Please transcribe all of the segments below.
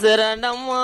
శరణమ్మా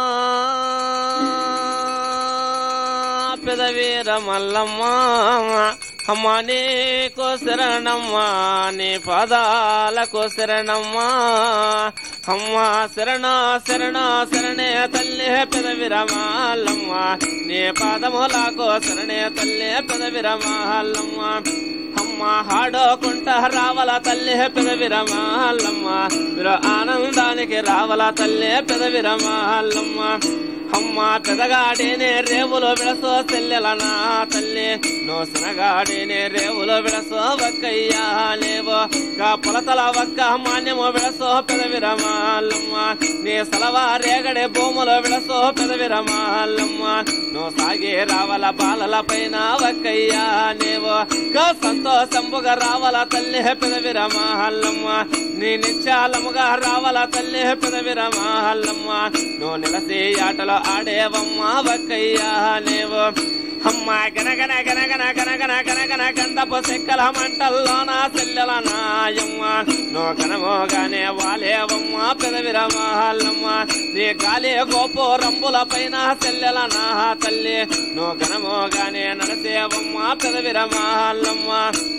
పెదవీర మల్లమ్మ అమ్మ నీకు శరణమ్మా నీ పాదాలకు శరణమ్మా అమ్మ శరణ శరణ శరణే తల్లి పెదవిర మల్లమ్మ నీ పాదములకు శరణే తల్లి పెదవిర మల్లమ్మ అమ్మ హాడోకుంట రావల తల్లి పెదవిర మల్లమ్మ మీరు ఆనందానికి రావల తల్లి పెదవిర మల్లమ్మ అమ్మ పెదగాడేనే రేవులో విడసో చెల్లెల నా తల్లి నో సనగాడేనే రేవులో విడసో వక్కయ్యా లేవో కా పొలతల వక్క మాన్యమో విడసో పెదవిరమాలమ్మ నీ సలవా రేగడే భూములో విడసో పెదవిరమాలమ్మ నో సాగే రావల బాలల పైన వక్కయ్యా లేవో కా సంతోషంబుగా రావల తల్లి పెదవిరమాలమ్మ నీ నిత్యాలముగా రావల తల్లి పెదవిరమాలమ్మ నో నిలసి ఆటలో ఆడేవమ్మ వక్కయ్యా లేవో అమ్మ గనగన గనగన గనగన గనగన గంధపు సెక్కల మంటల్లో నా సెల్లెల నాయమ్మ నో గనమోగానే వాలేవమ్మ పెదవిరమాలమ్మ నీ గాలి గోపు రంబుల పైన సెల్లెల నా తల్లి నో గనమోగానే నడసేవమ్మ పెదవిరమాలమ్మ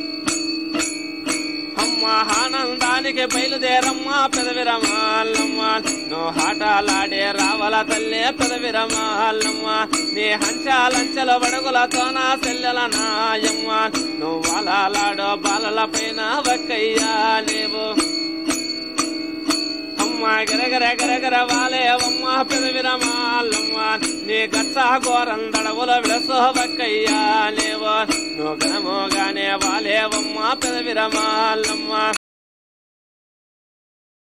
అమ్మ ఆనందానికి బయలుదేరమ్మ పెదవిరమాలమ్మ నో హాటాలాడే రావల తల్లే పెదవిరమాలమ్మ నీ హంచాలంచెల వడుగులతో నా సెల్లెల నాయమ్మ నువ్వు వాలాడో బాలల పైన వక్కయ్యా లేవు అమ్మ గరగర గరగర వాలేవమ్మ పెదవిరమాలమ్మ నీ గచ్చ గోరందడవుల విడసోబక్కయ్యా లేవో నువ్వు గనమోగానే వాలేవమ్మ పెదవిరమాలమ్మ